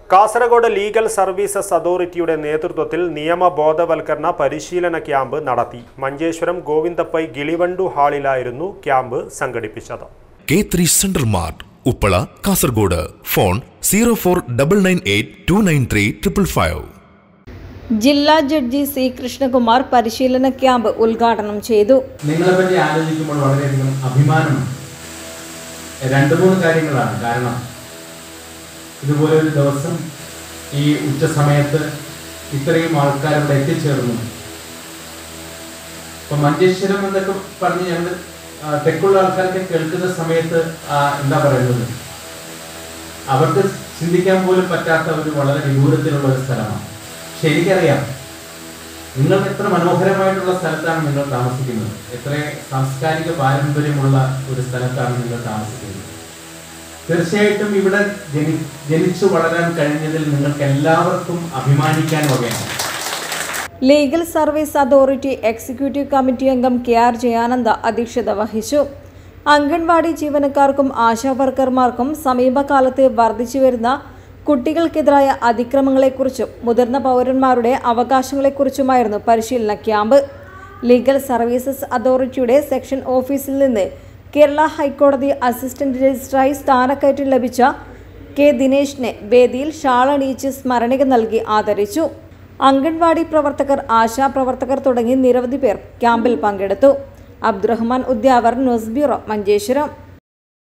Kasaragod legal services അതോറിറ്റിയുടെ നേതൃത്വത്തിൽ നിയമ ബോധവൽക്കരണ പരിശീലന ക്യാമ്പ് നടത്തി മഞ്ചേശ്വരം ഗോവിന്ദപ്പൈ ഗിളിവണ്ടു ഹാളിലായിരുന്നു ക്യാമ്പ് സംഘടിപ്പിച്ചത് K three central mart Uppala Kasaragod phone zero four double nine eight two nine three triple five ജില്ലാ ജഡ്ജി സി കൃഷ്ണകുമാർ പരിശീലന ക്യാമ്പ് ഉദ്ഘാടനം ചെയ്തു നിങ്ങളെ പറ്റി ആലോചിക്കുമ്പോൾ വളരെയധികം അഭിമാനമുണ്ട് രണ്ട് മൂന്ന് കാര്യങ്ങളാണ് കാരണം ഇതുപോലെ ഒരു ദിവസം ഈ ഉച്ച സമയത്ത് ഇത്രയും ആൾക്കാർ ഇവിടെ എത്തിച്ചേർന്നു ഇപ്പൊ മഞ്ചേശ്വരം എന്നൊക്കെ പറഞ്ഞ് ഞങ്ങൾ ആ, തെക്കുള്ള ആൾക്കാർക്ക് കേൾക്കുന്ന സമയത്ത് ആ, എന്താ പറയുന്നത് അവർക്ക് ചിന്തിക്കാൻ പോലും പറ്റാത്ത ഒരു വളരെ വിദൂരത്തിലുള്ള ഒരു സ്ഥലമാണ് പക്ഷെ എനിക്കറിയാം നിങ്ങൾ എത്ര മനോഹരമായിട്ടുള്ള സ്ഥലത്താണ് നിങ്ങൾ താമസിക്കുന്നത് എത്ര സാംസ്കാരിക പാരമ്പര്യമുള്ള ഒരു സ്ഥലത്താണ് നിങ്ങൾ താമസിക്കുന്നത് തീർച്ചയായിട്ടും ഇവിടെ ജനി ജനിച്ചു വളരാൻ കഴിഞ്ഞതിൽ നിങ്ങൾക്ക് എല്ലാവർക്കും അഭിമാനിക്കാൻ വകയാണ് legal service authority executive committee അംഗം കെ ആർ ജയാനന്ദ അധ്യക്ഷത വഹിച്ചു അംഗൻവാടി ജീവനക്കാർക്കും ആശാ വർക്കർമാർക്കും സമീപകാലത്ത് വർദ്ധിച്ചുവരുന്ന കുട്ടികൾക്കെതിരായ അതിക്രമങ്ങളെക്കുറിച്ചും മുതിർന്ന പൗരന്മാരുടെ അവകാശങ്ങളെക്കുറിച്ചുമായിരുന്നു പരിശീലന ക്യാമ്പ് ലീഗൽ സർവീസസ് അതോറിറ്റിയുടെ സെക്ഷൻ ഓഫീസിൽ നിന്ന് കേരള ഹൈക്കോടതി അസിസ്റ്റന്റ് രജിസ്ട്രായി സ്ഥാനക്കയറ്റം ലഭിച്ച കെ ദിനേശിനെ വേദിയിൽ ഷാളണിയിച്ച് സ്മരണിക നൽകി ആദരിച്ചു അംഗൻവാടി പ്രവർത്തകർ ആശാപ്രവർത്തകർ തുടങ്ങി നിരവധി പേർ ക്യാമ്പിൽ പങ്കെടുത്തു അബ്ദുറഹ്മാൻ ഉദ്യാവർ ന്യൂസ് ബ്യൂറോ മഞ്ചേശ്വരം